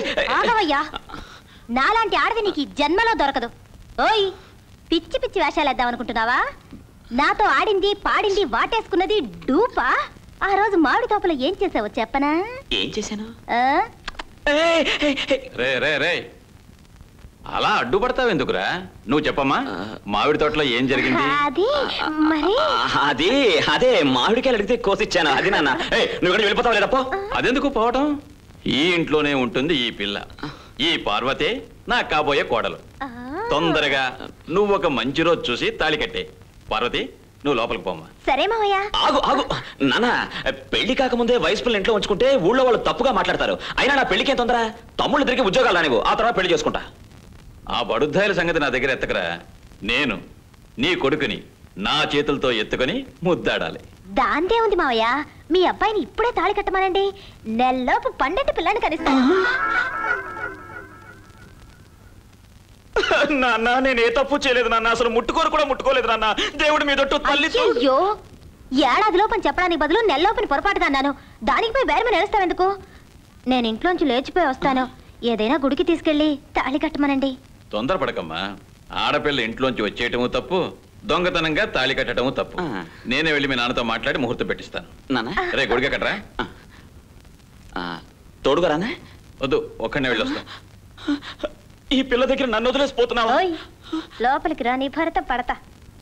ఆగవయ్యా నాలాంటి ఆడది నీకు ఈ జన్మలో దొరకదు ఓయ్ పిచ్చి పిచ్చి వేషాలు వేద్దాం అనుకుంటున్నావా నాతో ఆడింది పాడింది వాటేసుకున్నది డూపా ఆ రోజు మామిడి తోపలో ఏం చేసావో చెప్పనా ఏం చేశాను ఆ? రే రే రే అలా అడ్డుపడతావు ఎందుకురా నువ్వు చెప్పమ్మా మామిడి తోటలో ఏం జరిగింది అది మరి అది అదే మామిడికాయలు అడిగితే కోసిచ్చాను అది నాన్న ఏయ్, నువ్వు ఇక్కడ వెళ్ళిపోతావు లేదప్పో అదెందుకు పోవటం ఈ ఇంట్లోనే ఉంటుంది ఈ పిల్ల ఈ పార్వతే నా కాబోయే కోడలు ఆ, తొందరగా నువ్వు ఒక మంచి రోజు చూసి తాళి కట్టే పార్వతి నువ్వు లోపలికి పోమ్మా సరే మావయ్య ఆగు ఆగు నాన్న పెళ్లి కాకముందే వయసు పిల్లలు ఇంట్లో ఉంచుకుంటే ఊళ్ళో వాళ్ళు తప్పుగా మాట్లాడతారు అయినా నా పెళ్లికి ఏం తొందర తమ్ముళ్ళు తిరిగి ఉద్యోగాలు రానివ్వు ఆ తర్వాత పెళ్లి చేసుకుంటా ఆ బడుద్దాయిల సంగతి నా దగ్గర ఎత్తకరా నేను నీ కొడుకుని నా చేతులతో ఎత్తుకొని ముద్దాడాలి దాందే ఉంది మావయ్య మీ అబ్బాయిని ఇప్పుడే తాళి కట్టమానండి నెలలోపు పండంటి పిల్లని కనిస్తాను నాన్న నేను ఏ తప్పు చేయలేదు నాన్న అసలు ముట్టుకోరు కూడా ముట్టుకోలేదు నాన్న దేవుడి మీద తల్లి అయ్యో ఏడాది లోపని చెప్పడానికి బదులు నెలలోపని పొరపాటుగా అన్నాను దానికి పోయి బేరమని నిలుస్తావెందుకు నేను ఇంట్లోంచి లేచిపోయి వస్తాను ఏదైనా గుడికి తీసుకెళ్ళి తాళి కట్టమనండి తొందరపడకమ్మా ఆడపిల్ల ఇంట్లోంచి వచ్చేయటము తప్పు దొంగతనంగా తాళి కట్టడము తప్పు ఆ. నేనే వెళ్ళి మీ నాన్నతో మాట్లాడి ముహూర్తం పెట్టిస్తాను నాన్న రే గుడిగా కట్టరా ఆ, తోడుగా రానా వద్దు ఒక్కడనే వెళ్ళి వస్తా ఈ పిల్ల దగ్గర నన్ను వదిలేసిపోతున్నావా ఓయ్ లోపలికి రా నీ భరత పడతా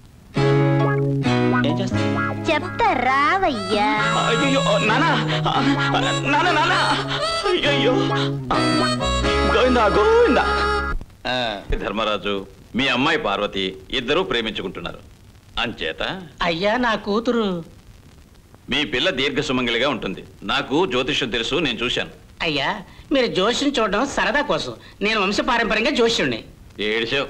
ఏం చేస్తా చెప్తా రావయ్యా అయ్యో నాన్న నాన్న నాన్న అయ్యో గోవిందా గోవిందా ఆ, ధర్మరాజు మీ అమ్మాయి పార్వతి ఇద్దరూ ప్రేమించుకుంటున్నారు అంచేత అయ్యా నా కూతురు మీ పిల్ల దీర్ఘ సుమంగలిగా ఉంటుంది నాకు జ్యోతిష్యం తెలుసు నేను చూశాను అయ్యా మీరు జోష్యం చూడడం సరదా కోసం నేను వంశపారంపర్యంగా జోష్యుణ్ణి ఏడిచావు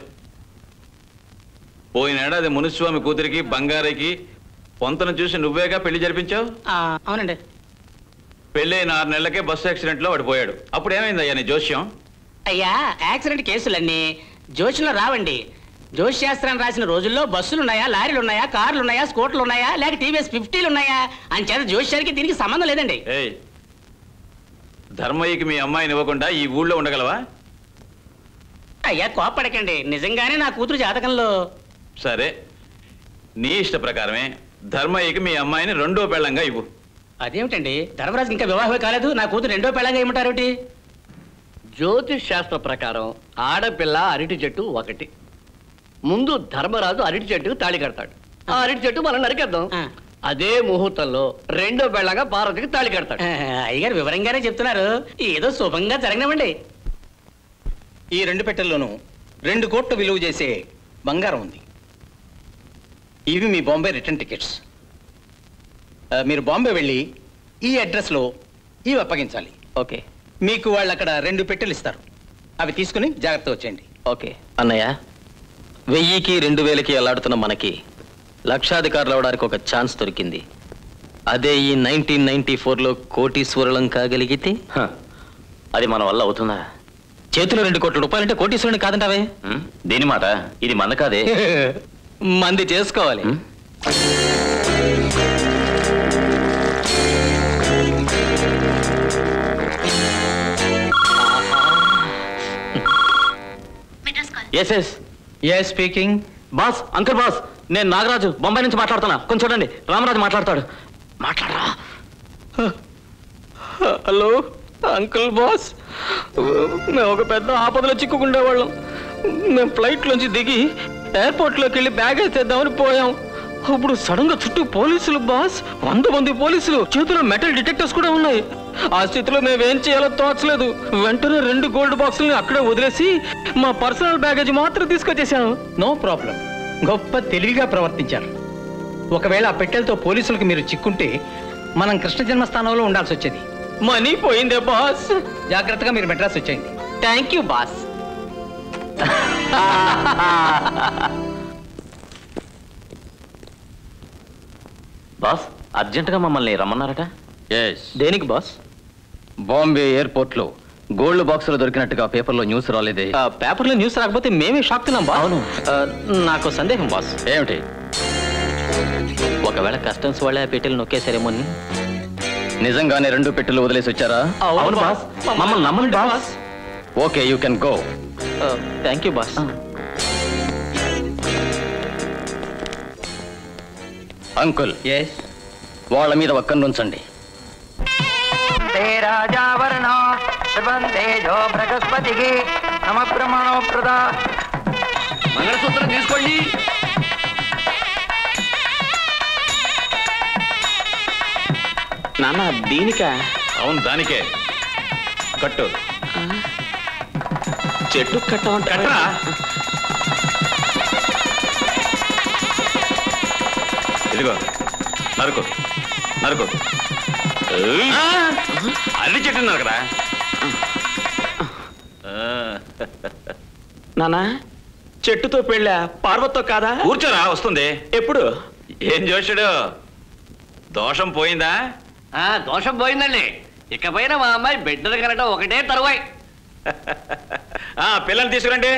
పోయినేడాది మునిస్వామి కూతురికి బంగారికి పొంతను చూసి నువ్వేగా పెళ్లి జరిపించావు ఆ, అవునండి పెళ్ళైన ఆరు నెలలకే బస్సు యాక్సిడెంట్ లో వాడు పోయాడు అప్పుడు ఏమైందయ్యా నీ జోస్యం అయ్యా యాక్సిడెంట్ కేసులన్నీ జోష్యంలో రావండి జోష్ శాస్త్రాన్ని రాసిన రోజుల్లో బస్సులు ఉన్నాయా లారీలు ఉన్నాయా కార్లు ఉన్నాయా స్కూటర్లు ఉన్నాయా లేక టీవీఎస్ ఫిఫ్టీలు ఉన్నాయా అని చేత జోష్యానికి దీనికి సంబంధం లేదండి ఏయ్ ధర్మయ్యకి మీ అమ్మాయిని ఇవ్వకుండా ఈ ఊళ్ళో ఉండగలవా అయ్యా కోపడకండి నిజంగానే నా కూతురు జాతకంలో సరే నీ ఇష్ట ప్రకారమే ధర్మయ్యకి మీ అమ్మాయిని రెండో పెళ్ళంగా ఇవ్వు అదేమిటండి ధర్మరాజు ఇంకా వివాహమే కాలేదు నా కూతురు రెండో పెళ్ళగా ఏమంటారు జ్యోతిష్ శాస్త్ర ప్రకారం ఆడపిల్ల అరటి చెట్టు ఒకటి ముందు ధర్మరాజు అరటి చెట్టుకు తాళి కడతాడు ఆ అరటి చెట్టు మనం నరికేద్దాం ఆ. అదే ముహూర్తంలో రెండో బెళ్ళగా పార్వతికి తాళి కడతాడు అయ్యగారు వివరంగానే చెప్తున్నారు ఏదో శుభంగా జరగనివ్వండి ఈ రెండు పెట్టెల్లోనూ రెండు కోట్లు విలువ చేసే బంగారం ఉంది ఇవి మీ బాంబే రిటర్న్ టికెట్స్ ఆ, మీరు బాంబే వెళ్ళి ఈ అడ్రస్లో ఇవి అప్పగించాలి ఓకే మీకు వాళ్ళు అక్కడ రెండు పెట్టెలు ఇస్తారు అవి తీసుకుని జాగ్రత్త వచ్చేయండి ఓకే అన్నయ్య వెయ్యికి రెండు వేలకి ఎలాడుతున్న మనకి లక్షాధికారులు అవడానికి ఒక ఛాన్స్ దొరికింది అదే ఈ నైన్టీన్ నైన్టీ ఫోర్లో కోటీశ్వరులం కాగలిగితే అది మన వల్ల అవుతుందా చేతిలో రెండు కోట్ల రూపాయలంటే కోటీశ్వరుని కాదంటావే ఉం? దీని మాట ఇది మంద కాదే మంది చేసుకోవాలి ఉం? ఎస్ ఎస్ ఏ స్పీకింగ్ బాస్ అంకుల్ బాస్ నేను నాగరాజు బొంబాయి నుంచి మాట్లాడుతున్నా కొంచెం చూడండి రామరాజు మాట్లాడతాడు మాట్లాడరా హలో అంకుల్ బాస్ మేము ఒక పెద్ద ఆపదలో చిక్కుకుండేవాళ్ళం మేము ఫ్లైట్ నుంచి దిగి ఎయిర్పోర్ట్లోకి వెళ్ళి బ్యాగేజ్ తెద్దామని పోయాం ఇప్పుడు సడన్ గా చుట్టూ పోలీసులు బాస్ వంద మంది పోలీసులు చేతిలో మెటల్ డిటెక్టర్స్ కూడా ఉన్నాయి ఆ స్థితిలో మేమేం చేయాలో తోచలేదు వెంటనే రెండు గోల్డ్ బాక్సుల్ని అక్కడే వదిలేసి మా పర్సనల్ బ్యాగేజ్ మాత్రం తీసుకొచ్చేసాం నో ప్రాబ్లం గొప్ప తెలివిగా ప్రవర్తించారు ఒకవేళ ఆ పెట్టెలతో పోలీసులకు మీరు చిక్కుంటే మనం కృష్ణ జన్మస్థానంలో ఉండాల్సి వచ్చేది మనీ పోయిందే బాస్ జాగ్రత్తగా మీరు మెడ్రాస్ వచ్చేయండి థ్యాంక్ యూ బాస్ బాస్ అర్జెంటుగా మమ్మల్ని రమ్మన్నారట ఎస్ దేనికి బాస్ బాంబే ఎయిర్పోర్ట్ లో గోల్డ్ బాక్సులు దొరికినట్టుగా పేపర్లో న్యూస్ రాలేదే పేపర్లో న్యూస్ రాకపోతే మేమే షాక్ తిన్నాం బాస్ అవును. ఆ, నాకు సందేహం బాస్ ఏమిటి ఒకవేళ కస్టమ్స్ వాళ్ళే ఆ పెట్టెలు నొక్కేశారేమో అని నిజంగానే రెండు పెట్టెలు వదిలేసి వచ్చారా అవును బాస్ మమ్మల్ని నమ్మండి boss okay you can go thank you boss uncle yes వాళ్ళ మీద ఒక్కరిని ఉంచండి ते राजावरणो तेजो बृहस्पतिः नम ब्रह्मणो प्रदा మంగళసూత్రం తీసుకోండి నాన్న దీనిక అవును దానికే కట్టు చెట్టు కట్టమంటారా కట్టరా ఇదిగో నరుకు నరుకు ఆ, అరటి చెట్టు నరకరా ఆ, నాన్న చెట్టుతో పెళ్ళా పార్వతితో కాదా కూర్చోరా వస్తుంది ఎప్పుడు ఏం జోషుడు దోషం పోయిందా ఆ దోషం పోయిందండి ఇకపైన మా అమ్మాయి బిడ్డలు కనడం ఒకటే తరువాయి ఆ పిల్లల్ని తీసుకురండి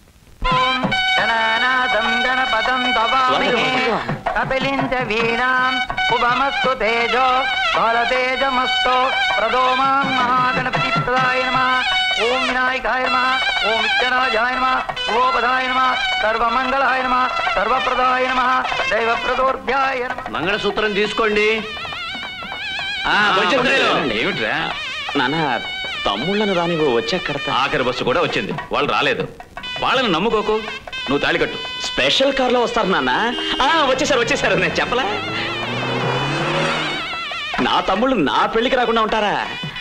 गणानादं गणपतं तवामहे कपिलिञ्च वीणाम् उभमस्तु तेजो बालतेजमस्तु प्रदो मां महागणपतिप्रदाय नमः ॐ विनायकाय नमः ॐ विघ्नराजाय नमः शुभोपदाय नमः सर्वमङ्गलाय नमः सर्वप्रदाय नमः दैवप्रदोर्भ्याय नमः మంగళసూత్రం తీసుకోండి ఆ, కొంచెం కొంచెం ధైర్యం. ఏమిట్రా నాన్న తమ్ముళ్ళను రానివ్వు వచ్చాక కడతా ఆఖరి బస్సు కూడా వచ్చింది వాళ్ళు రాలేదు వాళ్ళని నమ్ముకోకు నువ్వు తాళి కట్టు స్పెషల్ కార్ లో వస్తారు నాన్న ఆ, వచ్చేసారు వచ్చేసారు నేను చెప్పలా నా తమ్ముళ్ళు నా పెళ్లికి రాకుండా ఉంటారా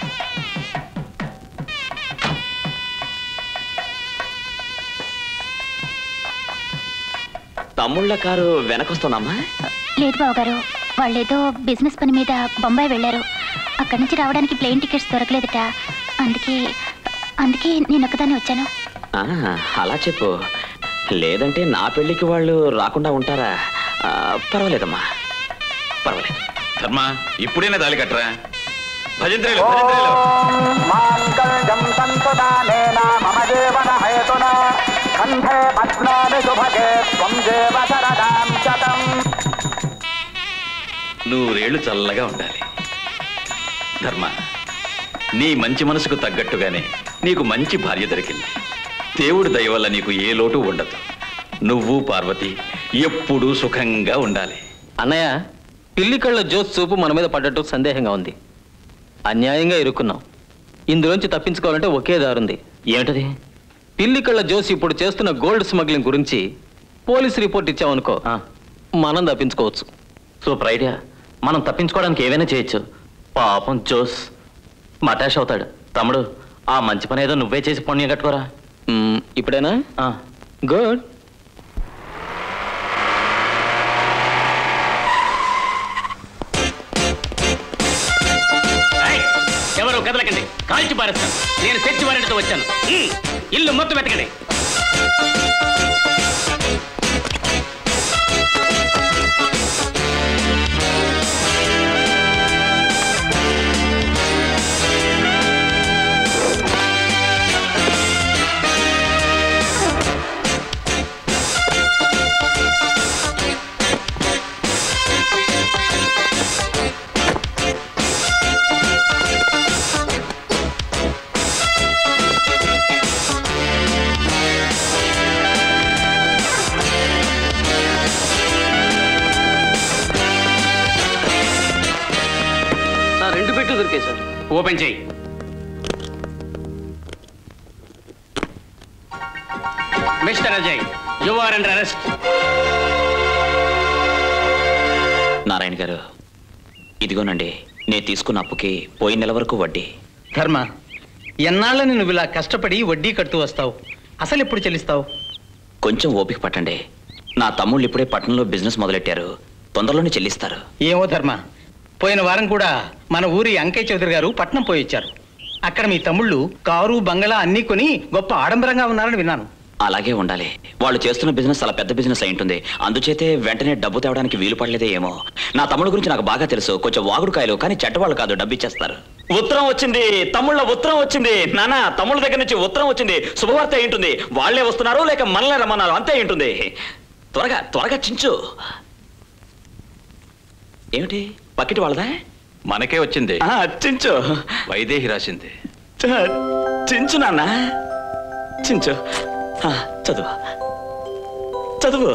తమ్ముళ్ళ కారు వెనకొస్తుందమ్మా లేదు బావగారు వాళ్ళేదో బిజినెస్ పని మీద బొంబాయి వెళ్ళారు అక్కడి నుంచి రావడానికి ప్లేన్ టికెట్స్ దొరకలేదట అందుకే అందుకే నేను ఒక్కదాన్ని వచ్చాను ఆ, అలా చెప్పు లేదంటే నా పెళ్లికి వాళ్ళు రాకుండా ఉంటారా ఆ, పర్వాలేదమ్మా పర్వాలేదు ధర్మ ఇప్పుడైనా తాళి కట్టరా భజంత్రేలు భజంత్రేలు माङ्गल्यं सन्तदानेन मम जीवन हेतुना कण्ठे पद्मानि शुभगे त्वं देव शरदां शतम् నూరేళ్లు చల్లగా ఉండాలి ధర్మ నీ మంచి మనసుకు తగ్గట్టుగానే నీకు మంచి భార్య దొరికింది దేవుడి దయ వల్ల నీకు ఏ లోటు ఉండదు నువ్వు పార్వతి ఎప్పుడూ సుఖంగా ఉండాలి అన్నయ్య పిల్లి కళ్ళ జోస్ చూపు మన మీద పడ్డట్టు సందేహంగా ఉంది అన్యాయంగా ఇరుక్కున్నాం ఇందులోంచి తప్పించుకోవాలంటే ఒకే దారుంది ఏమిటది పిల్లి కళ్ళ జోస్ ఇప్పుడు చేస్తున్న గోల్డ్ స్మగ్లింగ్ గురించి పోలీస్ రిపోర్ట్ ఇచ్చామనుకో మనం తప్పించుకోవచ్చు సూపర్ ఐడియా మనం తప్పించుకోవడానికి ఏవైనా చేయొచ్చు పాపం జోస్ మటాష్ అవుతాడు తమ్ముడు ఆ మంచి పని ఏదో నువ్వే చేసి పుణ్యం కట్టుకోరా మ్మ్, ఇప్పుడేనా ఆ, గుడ్ ఏయ్, ఎవరు కదలకండి కాల్చి పారేస్తాను నేను సెర్చ్ వారెంట్తో వచ్చాను ఉమ్, ఇల్లు మొత్తం వెతకండి సార్ రెండు పెట్టు దొరికాయి సార్ ఓపెన్ చేయి mister Ajay you are under arrest Narayana garu ఇదిగోనండి నేను తీసుకున్న అప్పుకి పోయిన నెల వరకు వడ్డీ ధర్మ ఎన్నాళ్ళని నువ్వు ఇలా కష్టపడి వడ్డీ కడుతూ వస్తావు అసలు ఎప్పుడు చెల్లిస్తావు కొంచెం ఓపిక పట్టండి నా తమ్ముళ్ళు ఇప్పుడే పట్టణంలో బిజినెస్ మొదలెట్టారు తొందరలోనే చెల్లిస్తారు ఏమో ధర్మ పోయిన వారం కూడా మన ఊరి అంకయ్య చౌదరి గారు పట్నం పోయి వచ్చారు అక్కడ మీ తమ్ముళ్ళు కారు బంగళా అన్నీ కొని గొప్ప ఆడంబరంగా ఉన్నారని విన్నాను అలాగే ఉండాలి వాళ్ళు చేస్తున్న బిజినెస్ చాలా పెద్ద బిజినెస్ అయి ఉంటుంది అందుచేతే వెంటనే డబ్బు తేవడానికి వీలు పడలేదే ఏమో నా తమ్ముడు గురించి నాకు బాగా తెలుసు కొంచెం వాగుడుకాయలు కానీ చెట్టవాళ్ళు కాదు డబ్బు ఇచ్చేస్తారు ఉత్తరం వచ్చింది తమ్ముళ్ళ ఉత్తరం వచ్చింది నాన్న తమ్ముళ్ళ దగ్గర నుంచి ఉత్తరం వచ్చింది శుభవార్త ఏంటుంది వాళ్ళే వస్తున్నారు లేక మనల్ని రమ్మన్నారు అంతే ఏంటుంది త్వరగా త్వరగా చించు ఏమిటి పక్కిటి వాళ్ళదా మనకే వచ్చింది ఆ, చించు వైదేహి రాసింది చించు నాన్న చించు ఆ, చదువు చదువు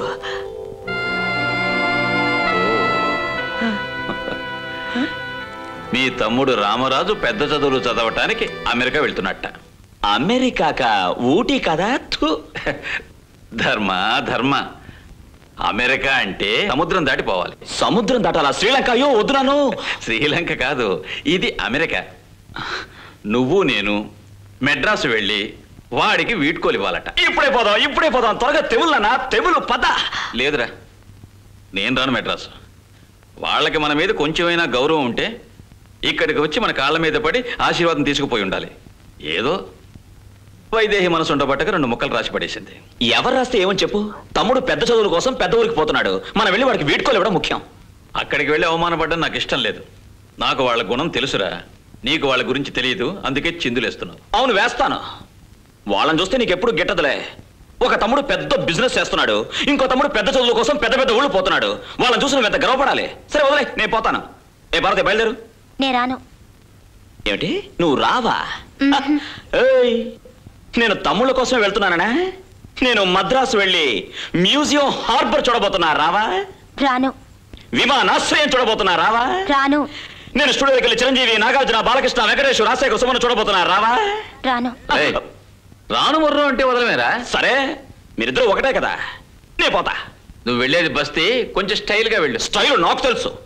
మీ తమ్ముడు రామరాజు పెద్ద చదువులు చదవటానికి అమెరికా వెళ్తున్నట్ట అమెరికాక ఊటీ కదా థు. ధర్మ ధర్మ అమెరికా అంటే సముద్రం దాటిపోవాలి సముద్రం దాటాలా శ్రీలంక అయ్యో వద్దు నాను శ్రీలంక కాదు ఇది అమెరికా నువ్వు నేను మెడ్రాస్ వెళ్ళి వాడికి వీడ్కోలు ఇవ్వాలట ఇప్పుడే పోదాం ఇప్పుడే పోదాం త్వరగా తెవులనా తెవులు పద లేదురా నేను రాను మెడ్రాస్ వాళ్ళకి మన మీద కొంచెమైనా గౌరవం ఉంటే ఇక్కడికి వచ్చి మన కాళ్ళ మీద పడి ఆశీర్వాదం తీసుకుపోయి ఉండాలి ఏదో వైదేహి మనసు ఉండబట్టక రెండు ముక్కలు రాసి పడేసింది ఎవరు రాస్తే ఏమని చెప్పు తమ్ముడు పెద్ద చదువుల కోసం పెద్ద ఊరికి పోతున్నాడు మనం వెళ్ళి వాడికి వీడ్కోలు ఇవ్వడం ముఖ్యం అక్కడికి వెళ్ళి అవమానపడడం నాకు ఇష్టం లేదు నాకు వాళ్ళ గుణం తెలుసురా నీకు వాళ్ళ గురించి తెలియదు అందుకే చిందులేస్తున్నావు అవును వేస్తాను వాళ్ళని చూస్తే నీకు ఎప్పుడు గిట్టదులే ఒక తమ్ముడు పెద్ద బిజినెస్ చేస్తున్నాడు ఇంకో తమ్ముడు పెద్ద చదువుల కోసం పెద్ద పెద్ద ఊళ్ళు పోతున్నాడు వాళ్ళని చూసి నువ్వు ఎంత గర్వపడాలి సరే వదిలే నేను పోతాను ఏ భారతి బయలుదేరు నేను రాను ఏమిటి నువ్వు రావా మ్మ్. ఏయ్, నేను తమ్ముళ్ళ కోసం వెళ్తున్నానా నేను మద్రాసు వెళ్ళి మ్యూజియం హార్బర్ చూడబోతున్నా రావా రాను విమానాశ్రయం చూడబోతున్నా రావా రాను నేను స్టూడియోకి వెళ్ళి చిరంజీవి నాగార్జున బాలకృష్ణ వెంకటేష్ రాజశేఖర్ సుమన్ చూడబోతున్నా రావా రాను ఏయ్, రాను ముర్రం అంటే వదలమేరా సరే మీరిద్దరూ ఒకటే కదా నే పోతా నువ్వు వెళ్ళేది బస్తీ కొంచెం స్టైల్గా వెళ్ళు స్టైల్ నాకు తెలుసు